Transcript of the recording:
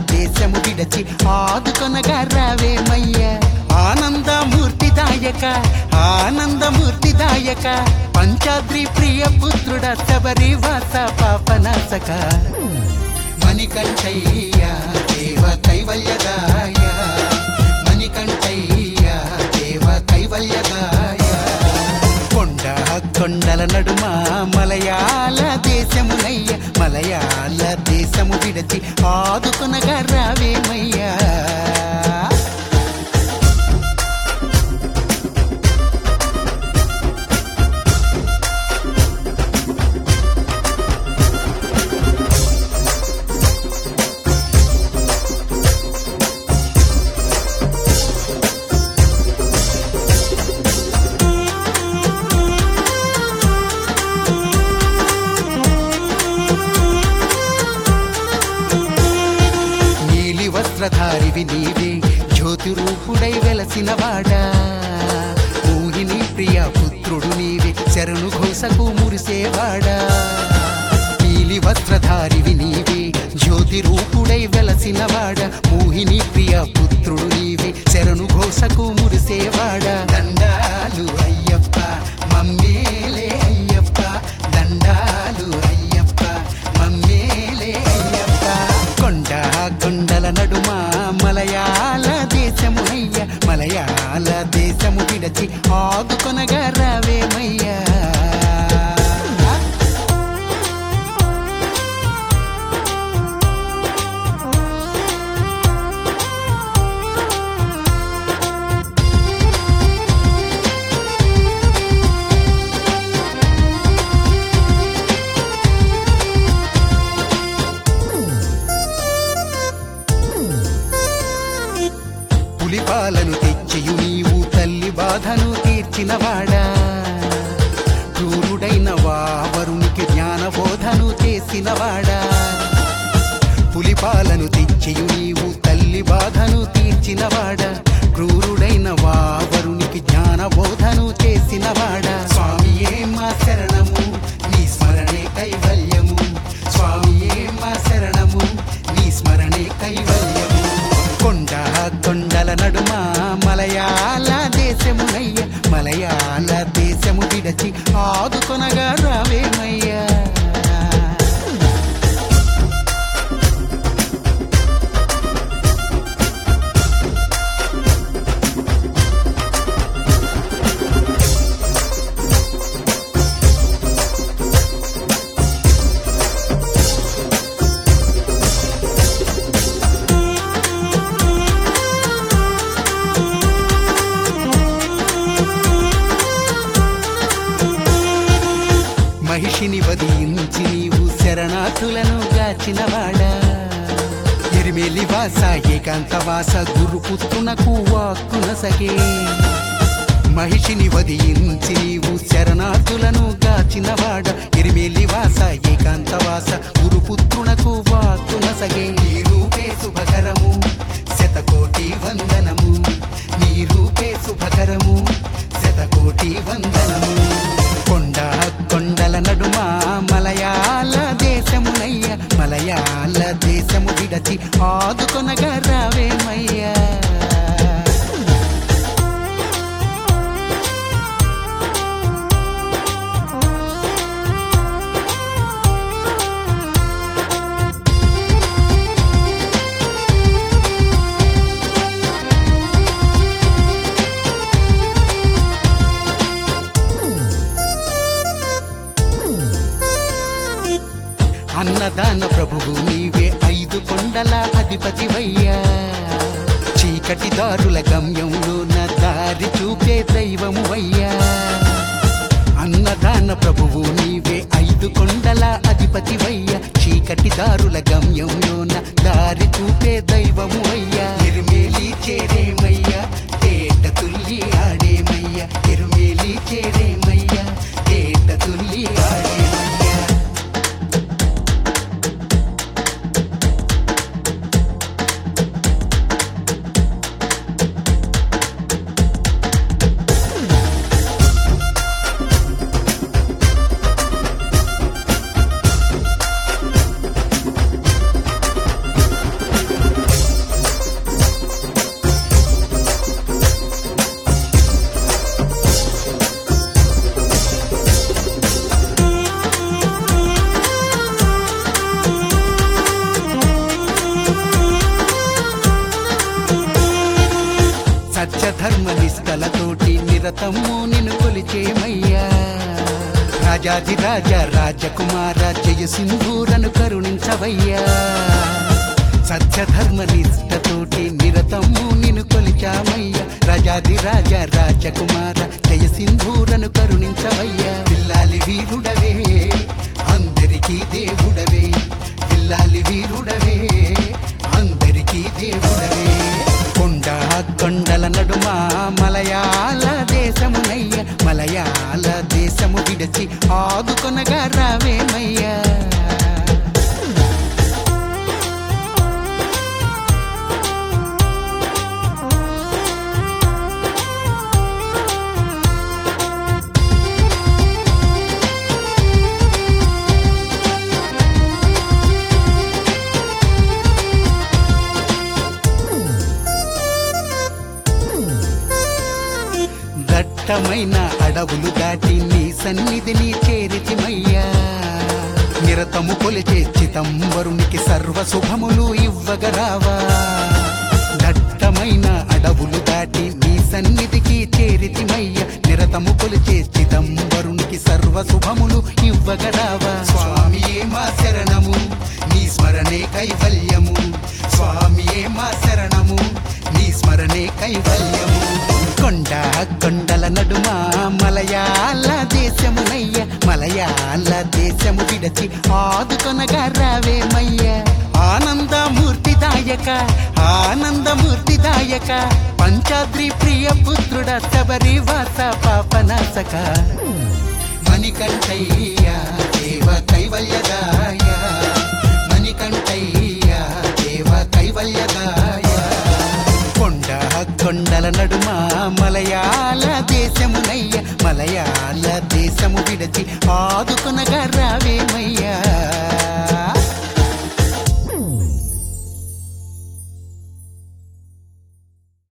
దేశము విడచి ఆదుకొనగా రావేమయ్యా ఆనందమూర్తిదాయక ఆనందమూర్తిదాయక పంచాద్రి ప్రియ పుత్రుడ శబరివాస పాపనాశక మణికంఠయ్య దేవ కైవల్యదాయ మణికంఠయ్య దేవ కైవల్యదాయ కొండ కొండల నడుమ మలయాళ దేశమునయ్య మలయాళ దేశము విడచి ఆదుకొనగా రావేమయ్యా నీలి వస్త్రధారివి నీవే జ్యోతి రూపుడై వెలసిన వాడా ఊహిని ప్రియ పుత్రుడు నీవే శరణు ఘోషకు మురిసేవాడా నీలి వస్త్రధారివి నీవే జ్యోతి రూపుడై వెలసిన వాడా మోహిని ప్రియ పుత్రుడు నీవే శరణు ఘోషకు మురిసేవాడా దండాలు అయ్యప్ప మమ్మేలే అయ్యప్ప దండాలు అయ్యప్ప మమ్మేలే అయ్యప్ప కొండ కొండల నడుమ మలయాళ దేశము అయ్య మలయాళ దేశము విడచి ఆదుకొనగా రావేమయ్యా పులిపాలను తెచ్చియు నీవు తల్లి బాధను తీర్చినవాడా క్రూరుడైన వావరునికి జ్ఞానబోధను చేసినవాడా పులిపాలను తెచ్చియు నీవు తల్లి బాధను తీర్చినవాడా క్రూరుడైన వావరునికి జ్ఞానబోధను చేసినవాడా స్వామియే మా శరణము నీ స్మరణే కైవల్యము స్వామియే మా శరణము నీ స్మరణే కైవల్యము కొండ కొండల నడుమ మలయాళ దేశమునయ్య మలయాళ దేశము విడచి ఆదుకొనగా రావేమయ్యా మహిషిని వదించి నీవు శరణార్థులను గాచినవాడా ఎరిమేలి వాస ఏకాంత వాస గురుపుత్రునకు వాక్కున సగే మహిషిని వదించి నీవు శరణార్థులను గాచినవాడ ఎరిమేలి వాస ఏకాంత వాస గురుపుత్రునకు వాక్కున సగే నీ రూపే శుభకరము శతకోటి వందనము నీ రూపే శుభకరము శతకోటి వందనము కొండ కొండల నడుమ మలయాళ దేశమునయ్య మలయాళ దేశము విడచి ఆదుకొనగా రావేమయ్యా అన్నదాన ప్రభువు నీవే ఐదు కొండల అధిపతివయ్యా చీకటి దారుల గమ్యంలో నా దారి చూపే దైవము అయ్యా అన్నదాన ప్రభువు నీవే ఐదు కొండల అధిపతివయ్యా చీకటి దారుల గమ్యంలో నా దారి చూపే దైవము అయ్యా ఎరుమేలి చేరేమయ్యా తేట తుల్లి ఆడేమయ్యా ఎరుమేలి చేరేమయ్యా తేట తుల్లి ఆడేమయ్యా సత్యధర్మ నిష్టలతోటి నిరతము నిన్ను కొలిచేమయ్యా రాజాది రాజా రాజకుమార జయ సింధూరను కరుణించవయ్యా సత్యధర్మ నిష్టతోటి నిరతము నిన్ను కొలిచామయ్యా రాజాది రాజా రాజకుమార జయ సింధూరను కరుణించవయ్యా పిల్లాలి వీరుడవే అందరికీ దేవుడవే పిల్లాలి వీరుడవే అందరికీ దేవుడవే కొండ కొండల నడుమ మలయాళ దేశమునయ్య మలయాళ దేశము విడచి ఆదుకొనగా రావేమయ్యా దట్టమైన అడవులు దాటి నీ సన్నిధిని చేరితిమయ్యా నిరతము కొలిచే చిదంబరునికి సర్వ శుభములు ఇవ్వగరావా దట్టమైన అడవులు దాటి నీ సన్నిధికి చేరితిమయ్యా నిరతము కొలిచే చిదంబరునికి సర్వ శుభములు ఇవ్వగరావా స్వామియే మా శరణము నీ స్మరణే కైవల్యము స్వామియే మా శరణము నీ స్మరణే కైవల్యము కొండ కొండల నడుమ మలయాళ దేశమునయ్య మలయాళ దేశము విడచి ఆదుకొనగా రావేమయ్య ఆనందమూర్తిదాయక ఆనందమూర్తిదాయక పంచాద్రి ప్రియ పుత్రుడ శబరి వాస పాపనాశక మణికంఠయ్య దేవ కైవల్యదాయ మణికంఠయ్య దేవ కైవల్యదాయ కొండ కొండల నడుమ మలయాళ దేశమునయ్య మలయాళ దేశము విడచి ఆదుకొనగా రావేమయ్యా